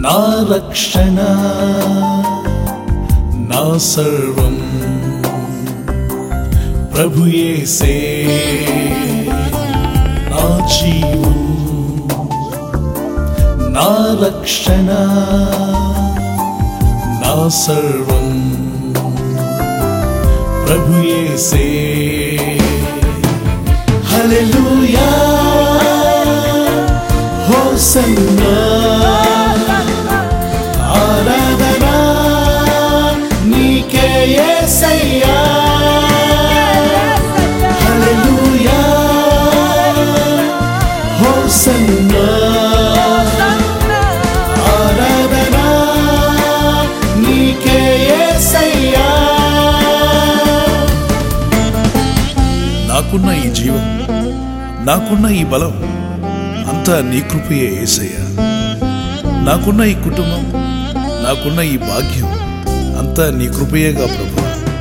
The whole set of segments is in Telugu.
నా రక్షణ నా సర్వం ప్రభుయేసే నా జీవం నా రక్షణ నా సర్వం ప్రభుయేసే హల్లెలూయా హోసన్నా ఆరాధన నీకే యేసయ్యా హల్లెలూయా హోసన్నా ఆరాధన నీకే యేసయ్యా నాకున్న ఈ జీవం నాకున్న ఈ బలం అంతా నీ కృపయే ఏసయ్య నాకున్న ఈ కుటుంబం నాకున్న ఈ భాగ్యం అంతా నీ కృపయేగా ప్రభు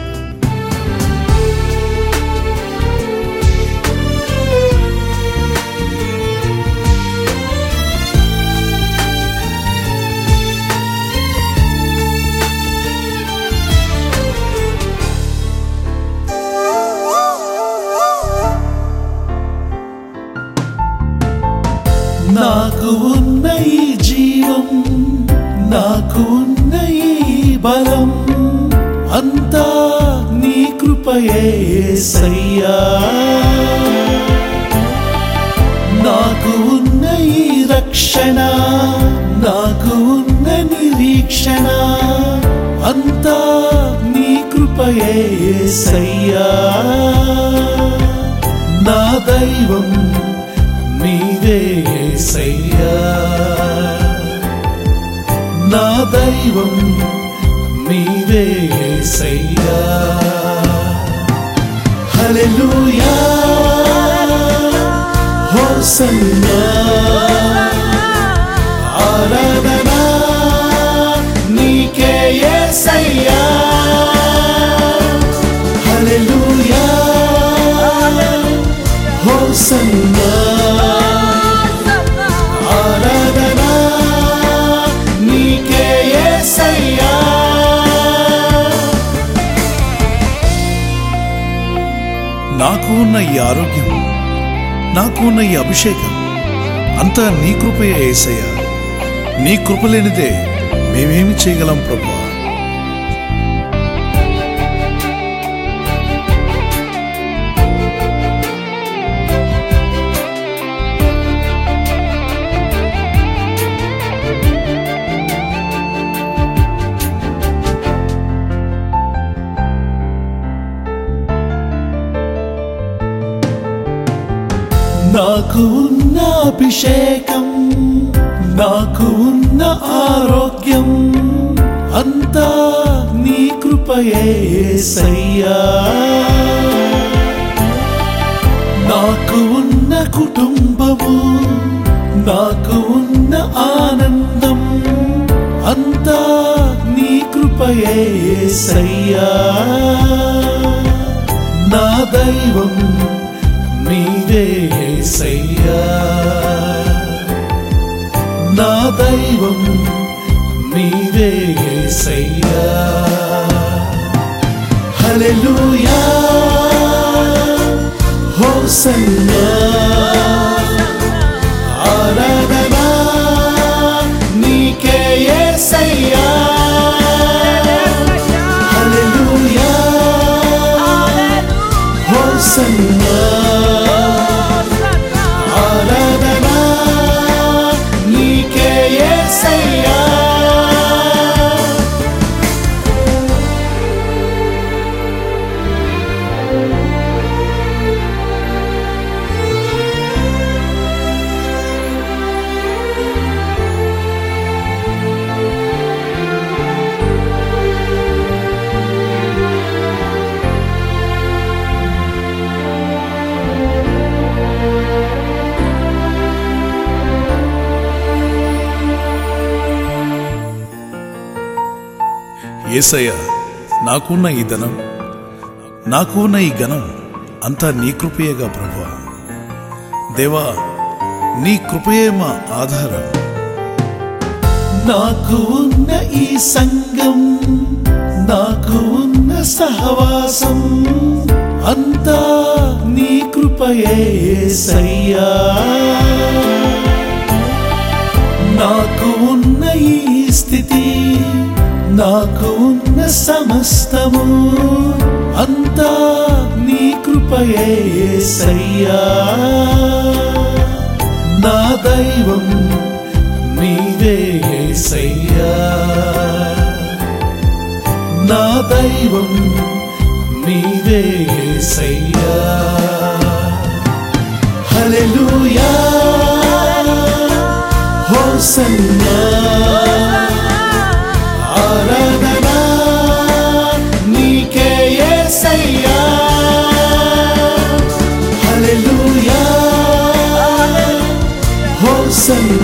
నాకు ఉన్న ఈ జీవం నాకు ఉన్న ఈ బలం అంతా నీ కృపయే సయ్యా నాకు ఉన్న ఈ రక్షణ నాకు ఉన్న నిరీక్షణ అంతా నీ కృపయే సయ్యా నా దైవం నీవే సయ్యా నా దైవం నీవే సయ్యా హల్లెలూయా హోసన్నా ఆరాధన నీకే యేసయ్యా హల్లెలూయా హోసన్నా ఆరాధన నీకే యేసయ్యా నాకు ఉన్న ఈ ఆరోగ్యం నాకు ఉన్న ఈ అభిషేకం అంతా నీ కృపయే ఏసయ్య నీ కృప లేనిదే మేమేమి చేయగలం ప్రభు నాకు ఉన్న అభిషేకం నాకు ఉన్న ఆరోగ్యం అంతా నీ కృపయే సయ్యా నాకు ఉన్న కుటుంబము నాకు ఉన్న ఆనందం అంతా నీ కృపయే సయ్యా నా దైవం నీవే సయ్యా నా దైవం నీవే సయ్యా హల్లెలూయా హోసన్నా ఆరాధన నీకే యేసయ్యా హల్లెలూయా హోసన్నా ఆరాధన నీకే యేసయ్యా ఏసయ్య నాకున్న ఈ ధనం నాకు ఉన్న ఈ ఘనం అంతా నీ కృపయేగా ప్రభు దేవా నీ కృపయే మా ఆధారం నాకు ఉన్న ఈ సంఘం నాకు ఉన్న సహవాసం అంతా నీ కృపయే యేసయ్యా నాకు ఉన్న ఈ స్థితి నాకు ఉన్న సమస్తము అంతా నీ కృపయే యేసయ్యా నా దైవం నీవే యేసయ్యా నా దైవం నీవే యేసయ్యా హల్లెలూయా హోసన్నా ఆరాధన నీకే యేసయ్యా హల్లెలూయా హోసన్నా